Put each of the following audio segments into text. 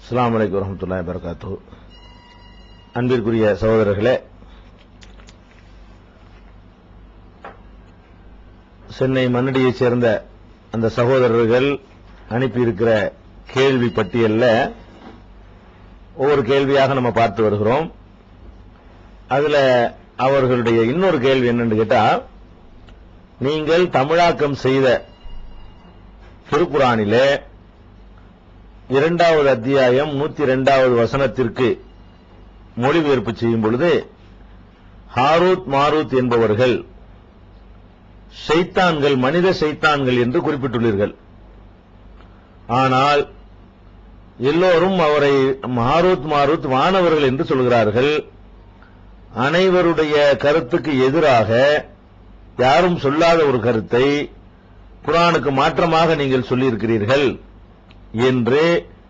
அஸ்ஸலாமு அலைக்கும் வரஹ்மத்துல்லாஹி வரகாத்து அன்பிற்குரிய சகோதரர்களே சென்னை மன்னடியைச் சேர்ந்த அந்த சகோதரர்கள் அனுப்பியிருக்கிற கேள்வி பட்டியல்ல ஒவ்வொரு கேள்வியாக நம்ம பார்த்து வருகிறோம் அதுல அவர்களுடைய இன்னொரு கேள்வி என்னன்னு கேட்டா நீங்கள் தமிழாக்கம் செய்த திருக்குறானிலே இரண்டாவது அத்தியாயம் நூத்தி இரண்டாவது வசனத்திற்கு மொழிபெயர்ப்பு செய்யும் பொழுது ஹாரூத் மாரூத் என்பவர்கள் ஷைத்தான்கள் மனித ஷைத்தான்கள் என்று குறிப்பிட்டுள்ளீர்கள் ஆனால் எல்லோரும் அவரை மாரூத் மாரூத் வானவர்கள் என்று சொல்கிறார்கள் அனைவருடைய கருத்துக்கு எதிராக யாரும் சொல்லாத ஒரு கருத்தை குரானுக்கு மாற்றமாக நீங்கள் சொல்லியிருக்கிறீர்கள் என்று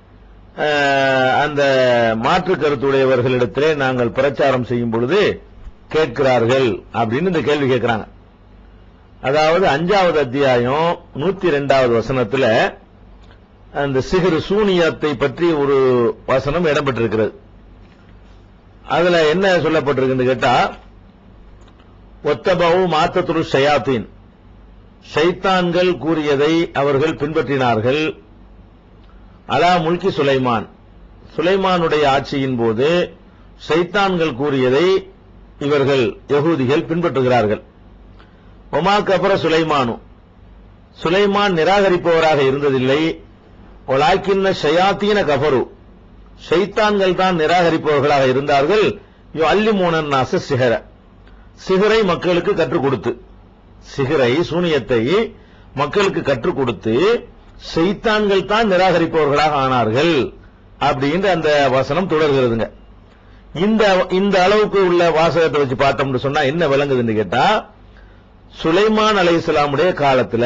அஹ், அந்த மாற்று கருத்துடையவர்களிடத்திலே நாங்கள் பிரச்சாரம் செய்யும் பொழுது கேட்கிறார்கள் அப்படின்னு இந்த கேள்வி கேட்கிறாங்க அதாவது அஞ்சாவது அத்தியாயம் நூத்தி ரெண்டாவது வசனத்துல அந்த சிகரு சூனியத்தை பற்றி ஒரு வசனம் இடம்பெற்றிருக்கிறது அதுல என்ன சொல்லப்பட்டிருக்குன்னு கேட்டா ஒத்தபவு மாத்தத்துரு ஷயாத்தீன் ஷைத்தான்கள் கூறியதை அவர்கள் பின்பற்றினார்கள் அலா முல்கி சுலைமான் சுலைமானுடைய ஆட்சியின் போது ஷைத்தான்கள் கூறியதை இவர்கள் யகூதிகள் பின்பற்றுகிறார்கள் ஒமாக்கு அப்புறம் சுலைமானு சுலைமான் நிராகரிப்பவராக இருந்ததில்லை ஒலாக்கின்ன ஷயாத்தீன கஃபரு ஷைத்தான்கள் தான் நிராகரிப்பவர்களாக இருந்தார்கள் யோ அல்லி மூனன் நாச சிகர சிகரை மக்களுக்கு கற்றுக் கொடுத்து சிகரை சூனியத்தை மக்களுக்கு கற்றுக் கொடுத்து ஷைத்தான்கள் தான் நிராகரிப்பவர்களாக ஆனார்கள் அப்படின்ற அந்த வசனம் தொடர்கிறதுங்க இந்த இந்த அளவுக்கு உள்ள வாசகத்தை வச்சு பார்த்தோம்னு சொன்னா என்ன விளங்குதுன்னு கேட்டா சுலைமான் அலைஹிஸ்ஸலாமுடைய காலத்துல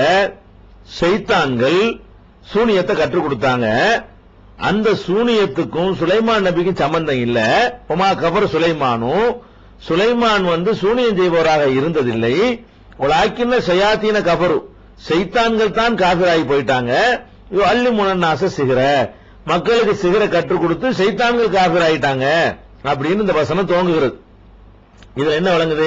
ஷைத்தான்கள் சூனியத்தை கற்றுக் கொடுத்தாங்க அந்த சூனியத்துக்கும் சுலைமான் நபிக்கும் சம்பந்தம் இல்ல உமா கபர் சுலைமானும் சுலைமான் வந்து சூனியம் செய்பவராக இருந்ததில்லை உலாக்கின ஷயாத்தீன கபரு ஷைத்தான்கள் தான் காபிராகி போயிட்டாங்க இவ் அள்ளி முனநாச சிகர மக்களுக்கு சிகர கற்றுக் கொடுத்து ஷைத்தான்கள் காபிராயிட்டாங்க அப்படின்னு இந்த வசனம் துவங்குகிறது இதுல என்ன விளங்குது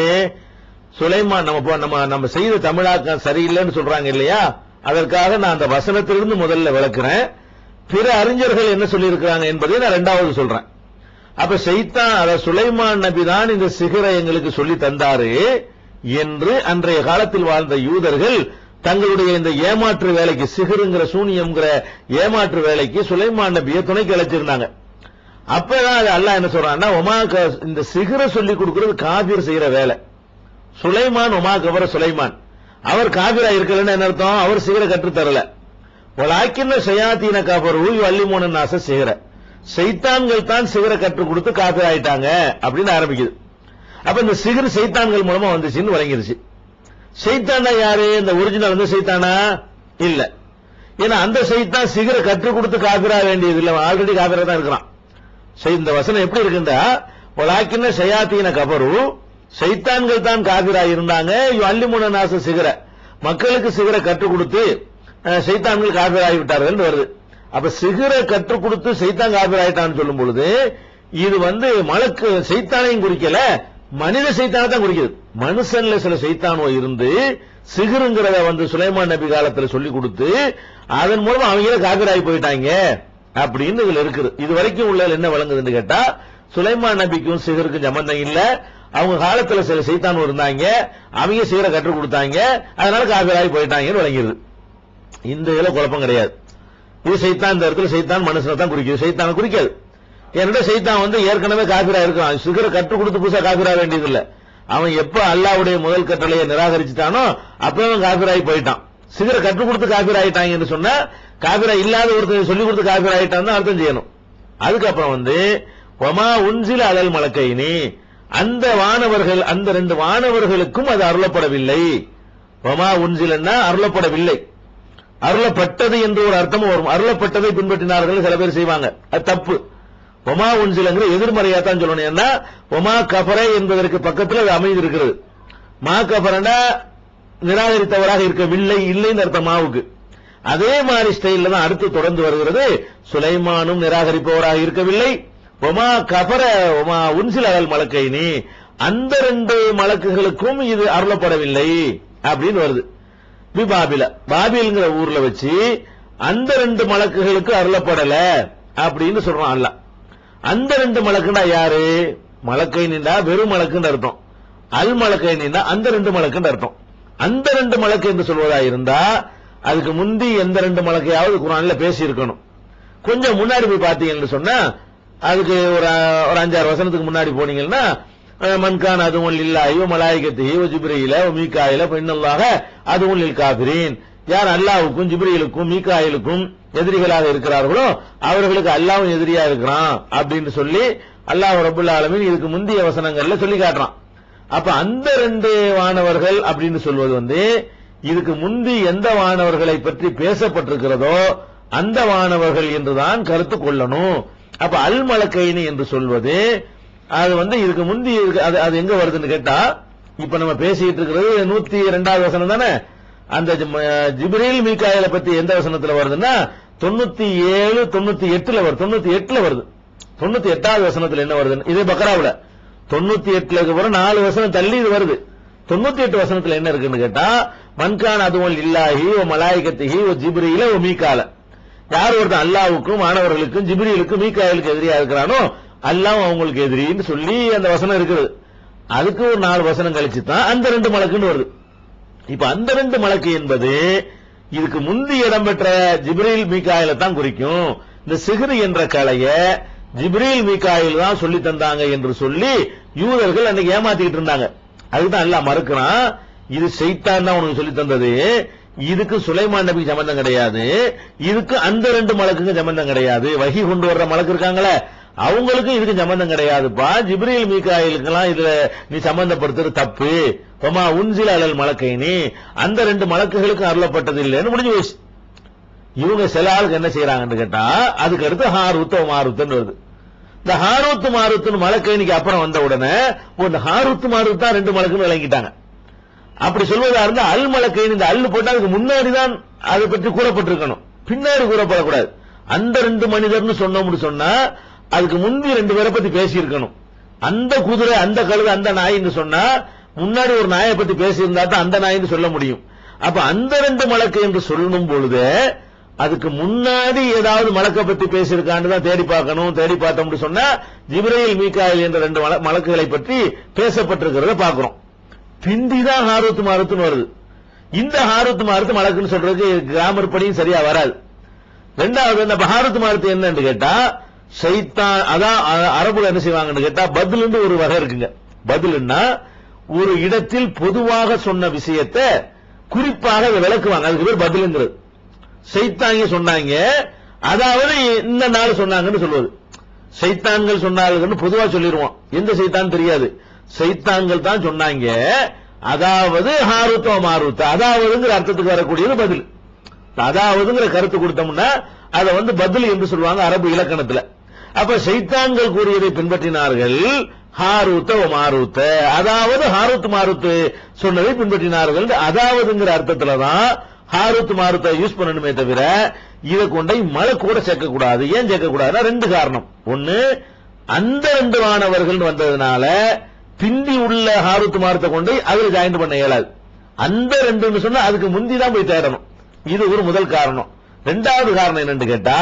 சுலைமான் நம்ம போ- நம்ம நம்ம செய்த தமிழாக்கம் சரியில்லைன்னு சொல்றாங்க இல்லையா அதற்காக நான் அந்த வசனத்திலிருந்து முதல்ல விளக்குறேன் பிற அறிஞர்கள் என்ன சொல்லியிருக்கிறாங்க என்பதை நான் ரெண்டாவது சொல்றேன் அப்ப செய்தான் அத சுலைமான் நபி தான் இந்த சிகரை எங்களுக்கு சொல்லி தந்தாரு என்று அன்றைய காலத்தில் வாழ்ந்த யூதர்கள் தங்களுடைய இந்த ஏமாற்று வேலைக்கு சிகருங்கிற சூனியம்ங்கிற ஏமாற்று வேலைக்கு சுலைமான் நபியை துணைக்கு அழைச்சிருந்தாங்க அப்பதான் அது அல்லாஹ் என்ன சொல்றான்னா ஒமா க- இந்த சிகர சொல்லி கொடுக்கிறது காபீர் செய்யற வேலை சுலைமான் ஒமா கபர சுலைமான் அவர் காபிரா இருக்கலன்னு என்ன அர்த்தம் அவர் சிகர கற்றுத் தரல வலாக்கின்ன ஷயாத்தீன காபர் ஊய் வள்ளிமோனன் நாச சிகர சைத்தான்கள் தான் சிகர கற்றுக் கொடுத்து காபிர் ஆயிட்டாங்க அப்படின்னு ஆரம்பிக்குது அப்ப இந்த சிகர் சைத்தான்கள் மூலமா வந்துச்சுன்னு வழங்கிருச்சு சைத்தானா யாரு இந்த ஒரிஜினல் வந்து சைத்தானா இல்ல ஏன்னா அந்த சைத்தான் சிகர கற்றுக் கொடுத்து காபிரா வேண்டியது இல்ல ஆல்ரெடி காபிரா தான் இருக்கிறான் சரி, இந்த வசனம் எப்படி இருக்குண்டா வலாக்கின்ன ஷயாத்தீன கபரு சைத்தான்கள் தான் காபிரா இருந்தாங்க அல்லிமுன நாச சிகர மக்களுக்கு சிகர கற்றுக் கொடுத்து அஹ், சைத்தான்கள் காபிராகி விட்டார்கள் வருது அப்ப சிகர கற்றுக் கொடுத்து சைத்தான் காபிராயிட்டான்னு சொல்லும் பொழுது இது வந்து மலக்கு சைத்தானையும் குறிக்கல மனித சைத்தானை தான் குறிக்குது மனுஷன்ல சில சைத்தானோ இருந்து சிகருங்கிறத வந்து சுலைமான் நபி காலத்துல சொல்லி கொடுத்து அதன் மூலம் அவங்க காபிராகி போயிட்டாங்க அப்படின்னு இதுல இருக்குது இது வரைக்கும் உள்ள என்ன வழங்குதுன்னு கேட்டா சுலைமான் நபிக்கும் சிகருக்கும் சம்பந்தம் இல்ல அவங்க காலத்துல சில சைத்தான் இருந்தாங்க அவங்க சிகரை கற்றுக் கொடுத்தாங்க அதனால காபிராகி போயிட்டாங்கன்னு வழங்கிடுது இந்த இதுல குழப்பம் கிடையாது இது சைத்தான் இந்த இடத்துல சைத்தான் மனுஷனை தான் குறிக்குது சைத்தானை குறிக்காது ஏன்னா சைத்தான் வந்து ஏற்கனவே காபிரா இருக்கான் சிகரை கற்றுக் கொடுத்து புதுசா காபிரா வேண்டியது இல்ல அவன் எப்ப அல்லாவுடைய முதல் கட்டளையை நிராகரிச்சுட்டானோ அப்பவே அவன் காபிராகி போயிட்டான் சிகரை கற்றுக் கொடுத்து காபிரா ஆயிட்டாங்கன்னு சொன்னா காபிரா இல்லாத ஒருத்தர் சொல்லி கொடுத்து காபிரா ஆயிட்டான்னு அர்த்தம் செய்யணும் அதுக்கப்புறம் வந்து ஒமா உன்சில அலல் மலக்கைனி அந்த வானவர்கள் அந்த ரெண்டு வானவர்களுக்கும் அது அருளப்படவில்லை ஒமா உன்சிலன்னா அருளப்படவில்லை அருளப்பட்டது என்று ஒரு அர்த்தமும் வரும் அருளப்பட்டதை பின்பற்றினார்கள் சில பேர் செய்வாங்க அது தப்பு ஒமா உன்சிலங்கிற எதிர்மறையா தான் சொல்லணும் ஏன்னா ஒமா கபரை என்பதற்கு பக்கத்தில் அது அமைதி இருக்கிறது மா கபரண்டா நிராகரித்தவராக இருக்கவில்லை இல்லைன்னு அர்த்தம் மாவுக்கு அதே மாதிரி ஸ்டைல்ல தான் அடுத்து தொடர்ந்து வருகிறது சுலைமானும் நிராகரிப்பவராக இருக்கவில்லை ஒமா கபர ஒமா உன்சில் அகல் மலக்கைனி அந்த ரெண்டு மலக்குகளுக்கும் இது அருளப்படவில்லை அப்படின்னு வருது பி பாபில பாபில்ங்கிற ஊர்ல வச்சு அந்த ரெண்டு மலக்குகளுக்கு அருளப்படல அப்படின்னு சொல்றான் அல்ல அந்த ரெண்டு மலக்குன்னா யாரு மலக்கை நின்றா வெறும் மலக்குன்னு அர்த்தம் அல் மலக்கை நின்றா அந்த ரெண்டு மலக்குன்னு அர்த்தம் அந்த ரெண்டு மலக்கு என்று சொல்வதா இருந்தா அதுக்கு முந்தி எந்த ரெண்டு மலக்கையாவது குரான்ல பேசி இருக்கணும் கொஞ்சம் முன்னாடி போய் பாத்தீங்கன்னு சொன்னா அதுக்கு ஒரு ஒரு அஞ்சாறு வசனத்துக்கு முன்னாடி போனீங்கன்னா அஹ், மன்கான் அதுவும் இல்லாயோ மலாய்கத்தி ஜிப்ரியில மீகாயில பெண்ணல்லாக அதுவும் இல் காபிரீன் யார் அல்லாவுக்கும் ஜிப்ரியிலுக்கும் மீகாயிலுக்கும் எதிரிகளாக இருக்கிறார்களோ அவர்களுக்கு அல்லாவும் எதிரியா இருக்கிறான் அப்படின்னு சொல்லி அல்லாஹ் ரபுல் ஆலமீன் இதுக்கு முந்தைய வசனங்கள்ல சொல்லி காட்டுறான் அப்ப அந்த ரெண்டு வானவர்கள் அப்படின்னு சொல்வது வந்து இதுக்கு முந்தி எந்த வானவர்களை பற்றி பேசப்பட்டிருக்கிறதோ அந்த வானவர்கள் என்றுதான் கருத்து கொள்ளணும் அப்ப அல் மலக்கைனி என்று சொல்வது அது வந்து இதுக்கு முந்தி இருக்கு- அது அது எங்க வருதுன்னு கேட்டா இப்ப நம்ம பேசிட்டு இருக்கிறது நூத்தி ரெண்டாவது வசனம் தானே அந்த ஜிம்- ஜிப்ரீல் மீகாயில பத்தி எந்த வசனத்துல வருதுன்னா தொண்ணூத்தி ஏழு தொண்ணூத்தி எட்டுல வருது தொண்ணூத்தி எட்டுல வருது தொண்ணூத்தி எட்டாவது வசனத்துல என்ன வருது இதே பக்ராவுல தொண்ணூத்தி எட்டுல அப்புறம் நாலு வசனம் தள்ளி இது வருது தொண்ணூத்தி எட்டு வசனத்துல என்ன இருக்குன்னு கேட்டா மன்கான் அதுவல் இல்லாஹி ஓ மலாய்கத்திஹி ஓ ஜிப்ரியில ஓ மீகால யார் ஒருத்தன் அல்லாவுக்கும் மாணவர்களுக்கும் ஜிப்ரீலுக்கும் மீகாயிலுக்கு எதிரியா இருக்கிறானோ அல்லாஹ் அவங்களுக்கு எதிரின்னு சொல்லி அந்த வசனம் இருக்குது அதுக்கு ஒரு நாலு வசனம் கழிச்சு தான் அந்த ரெண்டு மலக்குன்னு வருது இப்ப அந்த ரெண்டு மலக்கு என்பது இதுக்கு முந்தி இடம்பெற்ற ஜிப்ரீல் மீகாயில தான் குறிக்கும் இந்த சிஹ்ரு என்ற கலைய ஜிப்ரீல் மீகாயில் தான் சொல்லி தந்தாங்க என்று சொல்லி யூதர்கள் அன்னைக்கு ஏமாத்திக்கிட்டு இருந்தாங்க அதுதான் அல்லாஹ் மறுக்கிறான் இது செய்தான் தான் உனக்கு சொல்லி தந்தது இதுக்கு சுலைமான் நபிக்கு சம்பந்தம் கிடையாது இதுக்கு அந்த ரெண்டு மலக்குங்க சம்பந்தம் கிடையாது வகி கொண்டு வர்ற மலக்கு இருக்காங்களே அவங்களுக்கும் இதுக்கு சம்பந்தம் கிடையாதுப்பா ஜிப்ரீல் மீகாயிலுக்கெல்லாம் இதுல நீ சம்பந்தப்படுத்துறது தப்பு பமா உன்சில அலல் மலக்கைனி அந்த ரெண்டு மலக்குகளுக்கு அருளப்பட்டது இல்லைன்னு முடிஞ்சு போச்சு இவங்க சில ஆளுக்கு என்ன செய்யறாங்கன்னு கேட்டா அதுக்கு அடுத்து ஹாரூத்த மாருத்தன்னு வருது இந்த ஹாரூத்து மாருத்துன்னு மலக்கைனிக்கு அப்புறம் வந்த உடனே ஒரு ஹாரூத்து மாருத் தான் ரெண்டு மலக்குன்னு விளங்கிட்டாங்க அப்படி சொல்வதா இருந்தா அல் மலக்கைன் இந்த அல் போட்டா அதுக்கு முன்னாடி தான் அதை பற்றி கூறப்பட்டிருக்கணும் பின்னாடி கூறப்படக்கூடாது அந்த ரெண்டு மனிதர்னு சொன்னோம்னு சொன்னா அதுக்கு முந்தி ரெண்டு பேரை பத்தி பேசியிருக்கணும் அந்த குதிரை அந்த கழுது அந்த நாயின்னு சொன்னா முன்னாடி ஒரு நாயை பத்தி பேசியிருந்தா தான் அந்த நாயின்னு சொல்ல முடியும் அப்ப அந்த ரெண்டு மலக்கு என்று சொல்லும் பொழுது அதுக்கு முன்னாடி ஏதாவது மலக்க பத்தி பேசியிருக்கான்னு தான் தேடி பார்க்கணும் தேடி பார்த்தோம்னு சொன்னா ஜிப்ரேல் மீகாயில் என்ற ரெண்டு மல- மலக்குகளை பற்றி பேசப்பட்டிருக்கிறத பார்க்கிறோம் பிந்திதான் ஹாரூத் மாருத்துன்னு வருது இந்த ஹாரூத் மாருத்து மலக்குன்னு சொல்றதுக்கு கிராமர் படியும் சரியா வராது ரெண்டாவது இந்த ஹாரூத் மாருத்து என்னன்னு கேட்டா சைத்தான் அதான் அ- அரபுல என்ன செய்வாங்கன்னு கேட்டா பதிலுன்னு ஒரு வகை இருக்குங்க பதிலுன்னா ஒரு இடத்தில் பொதுவாக சொன்ன விஷயத்தை குறிப்பாக இதை விளக்குவாங்க அதுக்கு பேர் பதிலுங்கிறது சைத்தாங்க சொன்னாங்க அதாவது இந்த நாள் சொன்னாங்கன்னு சொல்லுவது சைத்தான்கள் சொன்னாங்கன்னு பொதுவா சொல்லிடுவோம் எந்த சைத்தான் தெரியாது சைத்தான்கள் தான் சொன்னாங்க அதாவது ஹாருத்தோ மாருத்த அதாவதுங்கிற அர்த்தத்துக்கு வரக்கூடியது பதில் அதாவதுங்கிற கருத்து கொடுத்தோம்னா அதை வந்து பதில் என்று சொல்லுவாங்க அரபு இலக்கணத்துல அப்ப சைத்தான்கள் கூறியதை பின்பற்றினார்கள் ஹாரூத்த ஓ மாரூத்த அதாவது ஹாரூத் மாருத்து சொன்னதை பின்பற்றினார்கள் அதாவதுங்கிற அர்த்தத்துல தான் ஹாரூத் மாருத்தை யூஸ் பண்ணணுமே தவிர இதை கொண்டை மழை கூட சேர்க்க கூடாது ஏன் சேர்க்க கூடாதுன்னா ரெண்டு காரணம் ஒண்ணு அந்த ரெண்டு மாணவர்கள் வந்ததுனால பிந்தி உள்ள ஹாரூத் மாருத்தை கொண்டு அதுல ஜாயின் பண்ண இயலாது அந்த ரெண்டுன்னு சொன்னா அதுக்கு முந்தி தான் போய் தேடணும் இது ஒரு முதல் காரணம் ரெண்டாவது காரணம் என்னன்னு கேட்டா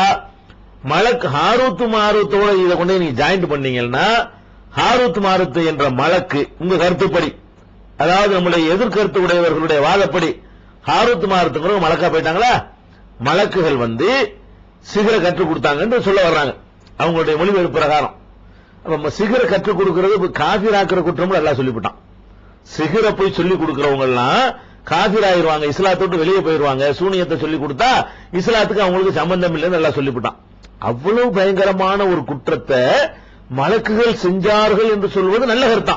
மலக்கு ஹாரூத்து மாருத்தோட இதை கொண்டு நீங்க ஜாயிண்ட் பண்ணீங்கன்னா ஹாரூத் மாருத்து என்ற மலக்கு உங்க கருத்துப்படி அதாவது நம்முடைய எதிர்கருத்து உடையவர்களுடைய வாதப்படி ஹாரூத் மாருத்துங்கிற மலக்கா போயிட்டாங்களா மலக்குகள் வந்து சிகர கற்றுக் கொடுத்தாங்கன்னு சொல்ல வர்றாங்க அவங்களுடைய மொழிபெயர்ப்பு பிரகாரம் அப்ப சிகர கற்றுக் கொடுக்கிறது இப்ப காபிராக்கிற குற்றம் எல்லாம் சொல்லிவிட்டான் சிகர போய் சொல்லி கொடுக்கறவங்க எல்லாம் காபிர் ஆயிருவாங்க இஸ்லாத்தோட்டு வெளியே போயிருவாங்க சூனியத்தை சொல்லி கொடுத்தா இஸ்லாத்துக்கு அவங்களுக்கு சம்பந்தம் இல்லைன்னு எல்லாம் சொல்லிவிட்டான் அவ்வளவு பயங்கரமான ஒரு குற்றத்தை மலக்குகள் செஞ்சார்கள் என்று சொல்வது நல்ல கருத்தான்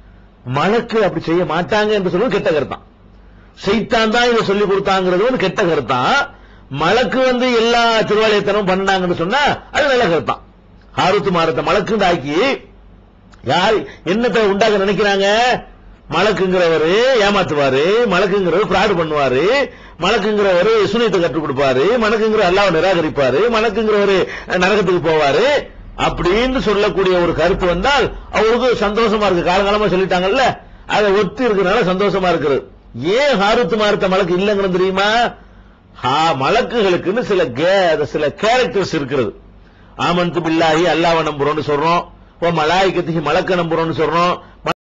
மலக்கு அப்படி செய்ய மாட்டாங்க என்று சொல்வது கெட்ட கருத்தான் சைத்தான் தான் இதை சொல்லி கொடுத்தாங்கிறது வந்து கெட்ட கருத்தான் மலக்கு வந்து எல்லா திருவாலயத்தனமும் பண்ணாங்கன்னு சொன்னா அது நல்ல கருத்தான் ஹாருத்து மாரத்தை மலக்குன்னு ஆக்கி யார் என்னத்தை உண்டாக்க நினைக்கிறாங்க மலக்குங்கிறவரு ஏமாத்துவாரு மலக்குங்கிறவர் ஃப்ராடு பண்ணுவாரு மலக்குங்கிறவரு சுனியத்தை கற்றுக் கொடுப்பாரு மலக்குங்கிற அல்லாஹ் நிராகரிப்பாரு மலக்குங்கிறவரு நரகத்துக்கு போவாரு அப்படின்னு சொல்லக்கூடிய ஒரு கருத்து வந்தால் அவருக்கு சந்தோஷமா இருக்கு காலகாலமா சொல்லிட்டாங்கல்ல அதை ஒத்து இருக்கிறனால சந்தோஷமா இருக்குது ஏன் ஹாருத்து மாருத்த மலக்கு இல்லைங்கிறது தெரியுமா ஹா மலக்குகளுக்குன்னு சில கே- சில கேரக்டர்ஸ் இருக்கிறது ஆமந்து பில்லாஹி அல்லாஹ் நம்புறோம்னு சொல்றோம் ஓ மலாய்க்கத்துக்கு மலக்க நம்புறோம்னு சொல்றோம்